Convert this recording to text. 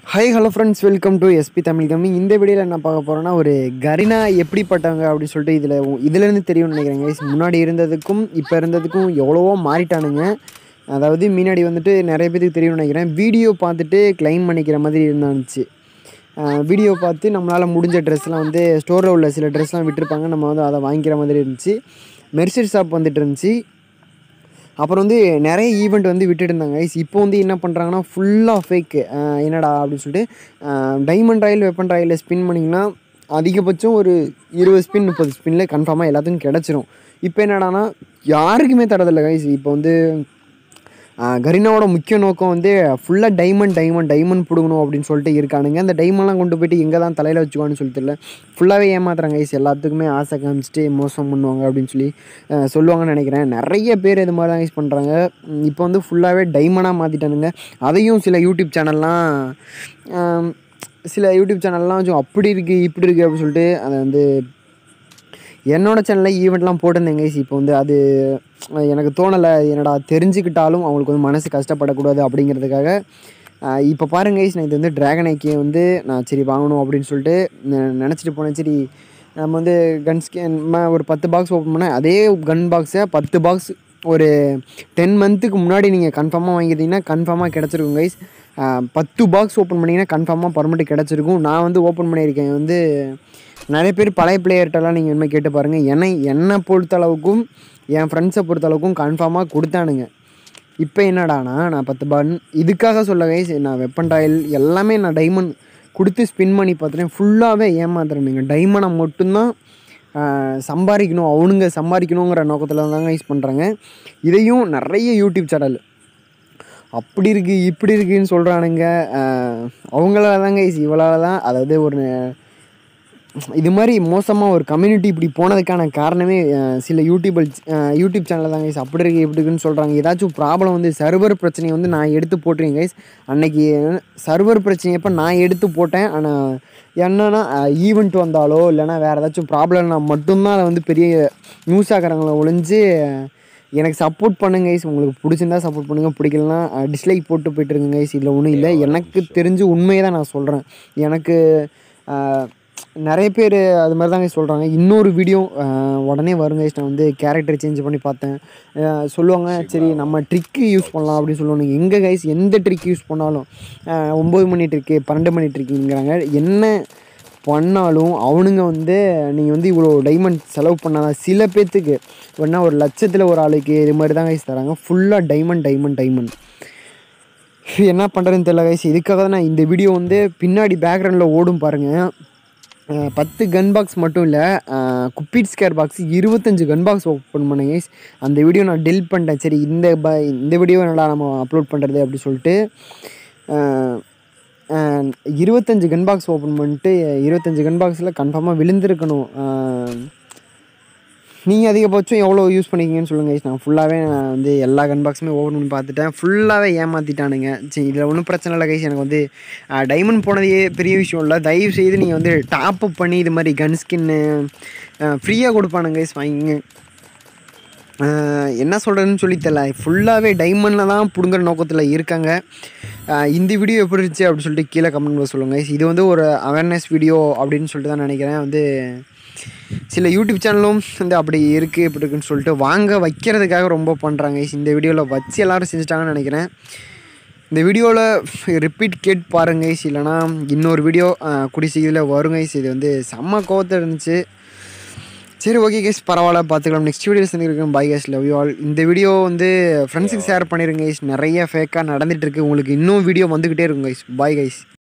Hi hello friends welcome to SP Tamil கம்மி இந்த வீடியோவில் என்ன பார்க்க போகிறோன்னா ஒரு கரினா எப்படிப்பட்டவங்க அப்படின்னு சொல்லிட்டு இதில் இதுலேருந்து தெரியும்னு நினைக்கிறேன் guys. முன்னாடி இருந்ததுக்கும் இப்போ இருந்ததுக்கும் எவ்வளவோ மாறிட்டானுங்க அதாவது முன்னாடி வந்துட்டு நிறைய பேருக்கு தெரியும்னு நினைக்கிறேன் வீடியோ பார்த்துட்டு க்ளைம் பண்ணிக்கிற மாதிரி இருந்தாச்சு வீடியோ பார்த்து நம்மளால் முடிஞ்ச ட்ரெஸ்லாம் வந்து ஸ்டோரில் உள்ள சில ட்ரெஸ்லாம் விட்டுருப்பாங்க நம்ம வந்து அதை வாங்கிக்கிற மாதிரி இருந்துச்சு மெர்சரி ஷாப் வந்துட்டு இருந்துச்சு அப்புறம் வந்து நிறைய ஈவெண்ட் வந்து விட்டுட்டு இருந்தாங்க guys. இப்போ வந்து என்ன பண்ணுறாங்கன்னா ஃபுல்லாக ஃபேக்கு என்னடா அப்படின்னு சொல்லிட்டு டைமண்ட் ராயல் வெப்பன் ராயலில் ஸ்பின் பண்ணிங்கன்னா அதிகபட்சம் ஒரு இருபது ஸ்பின் முப்பது ஸ்பின்னில் கன்ஃபார்மாக எல்லாத்துக்கும் கிடச்சிரும் இப்போ என்னடான்னா யாருக்குமே தரதில்லை கைஸ் இப்போ வந்து ஆஹ் கரீனாவோட முக்கிய நோக்கம் வந்து ஃபுல்லாக டைமண்ட் டைமண்ட் டைமண்ட் பிடுங்கணும் அப்படின்னு சொல்லிட்டு இருக்கானுங்க அந்த டைமண்ட்லாம் கொண்டு போயிட்டு எங்கே தான் தலையில் வச்சுக்குவான்னு சொல்லிட்டு தெரியல ஃபுல்லாகவே ஏமாத்துறாங்க ஐஸ் எல்லாத்துக்குமே ஆசை காமிச்சிட்டு மோசம் பண்ணுவாங்க அப்படின்னு சொல்லி ஆஹ் சொல்லுவாங்கன்னு நினைக்கிறேன் நிறைய பேர் இது மாதிரி தான் யூஸ் பண்ணுறாங்க இப்போ வந்து ஃபுல்லாகவே டைமண்டாக மாற்றிட்டானுங்க அதையும் சில யூடியூப் சேனல்லாம் ஆம், சில யூடியூப் சேனல்லாம் கொஞ்சம் அப்படி இருக்குது இப்படி இருக்குது அப்படின்னு சொல்லிட்டு அதை வந்து என்னோட சேனலில் ஈவெண்ட்லாம் போட்டிருந்தேன் கைஸ் இப்போ வந்து அது அஹ், எனக்கு தோணலை என்னடா தெரிஞ்சுக்கிட்டாலும் அவங்களுக்கு வந்து மனசு கஷ்டப்படக்கூடாது அப்படிங்கிறதுக்காக அஹ், இப்போ பாருங்க கைஸ் நான் இது வந்து ட்ராகன் ஐக்கிய வந்து நான் சரி வாங்கணும் அப்படின்னு சொல்லிட்டு நெ- நினச்சிட்டு போனேன் சரி நம்ம வந்து கன் ஸ்கேன் ஒரு பத்து பாக்ஸ் ஓப்பன் பண்ணேன் அதே கன் பாக்ஸை பத்து பாக்ஸ் ஒரு டென் மந்த்துக்கு முன்னாடி நீங்கள் கன்ஃபார்மாக வாங்கிட்டீங்கன்னா கன்ஃபார்மாக கிடச்சிருக்கும் கைஸ் பத்து பாக்ஸ் ஓப்பன் பண்ணிங்கன்னா கன்ஃபார்மாக பர்மனெண்ட் கிடச்சிருக்கும் நான் வந்து ஓப்பன் பண்ணியிருக்கேன் வந்து நிறைய பேர் பழைய பிளேயர்கிட்டலாம் நீங்கள் இனிமேல் கேட்டு பாருங்கள் என்னை என்னை பொறுத்த அளவுக்கும் என் ஃப்ரெண்ட்ஸை பொறுத்த அளவுக்கும் கன்ஃபார்மாக கொடுத்தானுங்க இப்போ என்னடானா நான் பத்து பன் இதுக்காக சொல்ல கைஸ் நான் வெப்பன் டாயில் எல்லாமே நான் டைமண்ட் கொடுத்து ஸ்பின் பண்ணி பார்த்துட்டேன் ஃபுல்லாகவே ஏமாத்துறேனுங்க டைமண்டை மட்டும்தான் ஆஹ், சம்பாதிக்கணும் அவனுங்க சம்பாதிக்கணுங்கிற நோக்கத்தில் தாங்க யூஸ் பண்ணுறாங்க இதையும் நிறைய யூடியூப் சேனல் அப்படி இருக்குது இப்படி இருக்குன்னு சொல்கிறானுங்க அவங்களால தாங்க கைஸ் இவளால தான் அதாவது ஒரு இது மாதிரி மோசமாக ஒரு கம்யூனிட்டி இப்படி போனதுக்கான காரணமே அஹ், சில யூடியூபல் யூடியூப் சேனலில் தாங்க கைஸ் அப்படி இருக்கு இப்படி இருக்குன்னு சொல்கிறாங்க ஏதாச்சும் ப்ராப்ளம் வந்து சர்வர் பிரச்சனையை வந்து நான் எடுத்து போட்டுருக்கேன் கைஸ் அன்னைக்கு சர்வர் பிரச்சனையப்போ நான் எடுத்து போட்டேன் ஆனால் என்னன்னா ஈவெண்ட் வந்தாலோ இல்லைன்னா வேறு ஏதாச்சும் ப்ராப்ளம்னா மட்டும்தான் அதை வந்து பெரிய நியூஸ் ஆக்கிறவங்கள ஒழிஞ்சு எனக்கு சப்போர்ட் பண்ணுங்க கைஸ் உங்களுக்கு பிடிச்சிருந்தா சப்போர்ட் பண்ணுங்க பிடிக்கலனா டிஸ்லைக் போட்டு போயிட்டுருங்க கைஸ் இதில் ஒன்றும் இல்லை எனக்கு தெரிஞ்சு உண்மையை தான் நான் சொல்கிறேன் எனக்கு அஹ், நிறைய பேர் அது மாதிரி தாங்க சொல்கிறாங்க இன்னொரு வீடியோ உடனே வருங்க guys. நான் வந்து கேரக்டர் சேஞ்ச் பண்ணி பார்த்தேன் அஹ், சொல்லுவாங்க சரி நம்ம ட்ரிக்கு யூஸ் பண்ணலாம் அப்படின்னு சொல்லுவாங்க எங்கே கைஸ் எந்த ட்ரிக் யூஸ் பண்ணாலும் அஹ், ஒம்பது மணி ட்ரிக்கு பன்னெண்டு மணி ட்ரிக்குங்கிறாங்க என்ன பண்ணாலும் அவனுங்க வந்து நீங்கள் வந்து இவ்வளோ டைமண்ட் செலவு பண்ணாதான் சில பேர்த்துக்கு வேணா ஒரு லட்சத்தில் ஒரு ஆளுக்கு இது மாதிரி தான் கைஸ் தராங்க ஃபுல்லாக டைமண்ட் டைமண்ட் டைமண்ட் என்ன பண்ணுறதுன்னு தெரியல கைஸ் இதுக்காக தான் நான் இந்த வீடியோ வந்து பின்னாடி பேக்ரவுண்டில் ஓடும் பாருங்கள் அஹ் பத்து கன் பாக்ஸ் மட்டும் இல்லை குப்பிட் ஸ்கேர் பாக்ஸ் இருபத்தஞ்சு கன் பாக்ஸ் ஓப்பன் பண்ணேன் கைஸ் அந்த வீடியோ நான் டெலிட் பண்ணிட்டேன் சரி இந்த ப இந்த வீடியோ என்னடா நம்ம அப்லோட் பண்ணுறது அப்படி சொல்லிட்டு அஹ், அஹ், இருபத்தஞ்சு கன் பாக்ஸ் ஓப்பன் பண்ணிட்டு இருபத்தஞ்சு கன் பாக்ஸில் கன்ஃபார்மாக விழுந்திருக்கணும் அஹ், நீங்கள் அதிகபட்சம் எவ்வளோ யூஸ் பண்ணிக்கிங்கன்னு சொல்லுங்கள் guys. நான் ஃபுல்லாகவே நான் வந்து எல்லா கன் பாக்ஸுமே ஓப்பன் பண்ணி பார்த்துட்டேன் ஃபுல்லாகவே ஏமாற்றிட்டானுங்க சரி இதில் ஒன்றும் பிரச்சனை இல்லை கைஸ் எனக்கு வந்து டைமண்ட் போனதே பெரிய விஷயம் இல்லை தயவு செய்து நீங்கள் வந்து டாப் அப் பண்ணி இது மாதிரி கன் ஸ்கின்னு ஃப்ரீயாக கொடுப்பானுங்க கைஸ் வாங்கிங்க ஆஹ் என்ன சொல்கிறதுன்னு சொல்லி தெரியல ஃபுல்லாகவே டைமண்டில் தான் பிடுங்குற நோக்கத்தில் இருக்காங்க ஆஹ் இந்த வீடியோ எப்படி இருந்துச்சு அப்படின்னு சொல்லிட்டு கீழே கமெண்ட் சொல்லுங்கள் இது வந்து ஒரு அவேர்னஸ் வீடியோ அப்படின்னு சொல்லிட்டு தான் நினைக்கிறேன் வந்து சில யூடியூப் சேனலும் வந்து அப்படி இருக்குது இப்படி இருக்குன்னு சொல்லிட்டு வாங்க வைக்கிறதுக்காக ரொம்ப பண்ணுறாங்க இந்த வீடியோவில் வச்சு எல்லாரும் செஞ்சுட்டாங்கன்னு நினைக்கிறேன் இந்த வீடியோவில் ரிப்பீட் கேட் பாருங்க guys. இல்லைனா இன்னொரு வீடியோ குடி சீக்கிரம் வருங்க guys. இது வந்து செம்ம கோவத்தில் இருந்துச்சு சரி ஓகே கேஸ் பரவாயில்ல பார்த்துக்கலாம் நெக்ஸ்ட் வீடியோ செஞ்சுருக்கேன் bye guys love you all இந்த வீடியோ வந்து ஃப்ரெண்ட்ஸுக்கு ஷேர் பண்ணிடுங்க guys. நிறைய ஃபேக்காக நடந்துட்டு இருக்கு உங்களுக்கு இன்னும் வீடியோ வந்துக்கிட்டே இருக்கும் கைஸ் பாய் கைஸ்